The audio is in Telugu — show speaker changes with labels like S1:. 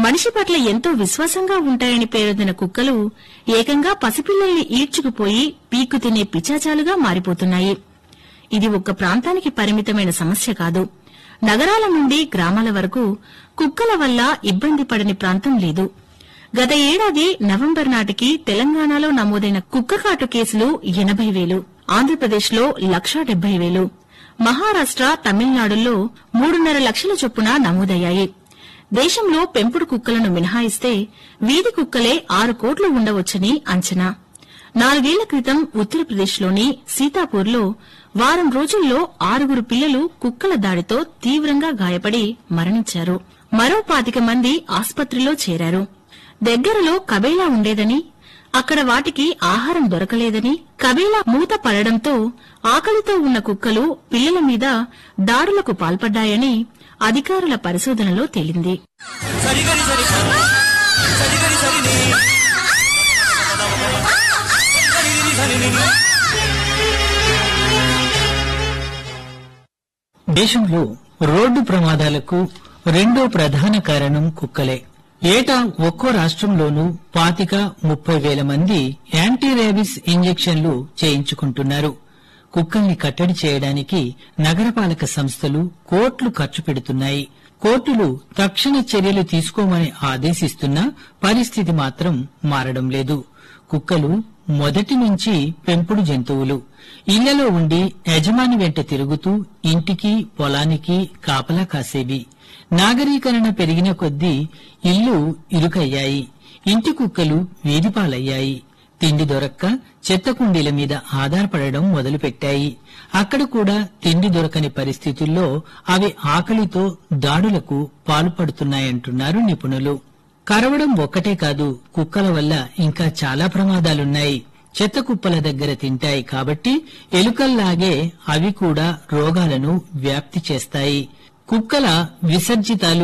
S1: మనిషి పట్ల ఎంతో విశ్వాసంగా ఉంటాయని పేరొందిన కుక్కలు ఏకంగా పసిపిల్లల్ని ఈడ్చుకుపోయి పీక్కు తినే పిచాచాలుగా మారిపోతున్నాయి ఇది ఒక్క ప్రాంతానికి పరిమితమైన సమస్య కాదు నగరాల నుండి గ్రామాల వరకు కుక్కల వల్ల ఇబ్బంది పడని ప్రాంతం లేదు గత ఏడాది నవంబర్ నాటికి తెలంగాణలో నమోదైన కుక్కకాటు కేసులు ఎనబై వేలు ఆంధ్రప్రదేశ్లో లక్షా డెబ్బై వేలు మహారాష్ట తమిళనాడుల్లో మూడున్నర లక్షల చొప్పున నమోదయ్యాయి దేశంలో పెంపుడు కుక్కలను మినహాయిస్తే వీధి కుక్కలే ఆరు కోట్లు ఉండవచ్చని అంచనా నాలుగేళ్ల క్రితం ఉత్తరప్రదేశ్లోని సీతాపూర్లో వారం రోజుల్లో ఆరుగురు పిల్లలు కుక్కల దాడితో తీవ్రంగా గాయపడి మరణించారు మరో పాతిక మంది ఆస్పత్రిలో చేరారు దగ్గరలో కబేలా ఉండేదని అక్కడ వాటికి ఆహారం దొరకలేదని కబేలా మూత పడడంతో ఆకలితో ఉన్న కుక్కలు పిల్లల మీద దాడులకు పాల్పడ్డాయని అధికారుల పరిశోధనలో తేలింది
S2: సరిగరి సరి సరిగరి సరిని సరిగిరి సరిని
S3: దేశంలో రోడ్డు ప్రమాదాలకు రెండో ప్రధాన కారణం కుక్కలే ఏటా ఒక్కో రాష్ట్రంలోనూ పాతిక ముప్పై వేల మంది యాంటీ రేబిస్ ఇంజెక్షన్లు చేయించుకుంటున్నారు కుక్కల్ని కట్టడి చేయడానికి నగరపాలక సంస్థలు కోట్లు ఖర్చు పెడుతున్నాయి కోర్టులు తక్షణ చర్యలు తీసుకోమని ఆదేశిస్తున్నా పరిస్థితి మాత్రం మారడం లేదు కుక్కలు మొదటి నుంచి పెంపుడు జంతువులు ఇళ్లలో ఉండి యజమాని వెంట తిరుగుతూ ఇంటికి పొలానికి కాపలా కాసేవి నాగరీకరణ పెరిగిన కొద్దీ ఇల్లు ఇరుకయ్యాయి ఇంటి కుక్కలు వీధిపాలయ్యాయి తిండి దొరక్క చెత్త కుండీల మీద ఆధారపడడం మొదలుపెట్టాయి అక్కడ కూడా తిండి దొరకని పరిస్థితుల్లో అవి ఆకలితో దాడులకు పాల్పడుతున్నాయంటున్నారు నిపుణులు కరవడం ఒక్కటే కాదు కుక్కల వల్ల ఇంకా చాలా ప్రమాదాలున్నాయి చెత్త కుప్పల దగ్గర తింటాయి కాబట్టి ఎలుకల్లాగే అవి కూడా రోగాలను వ్యాప్తి చేస్తాయి కుక్కల విసర్జితాలు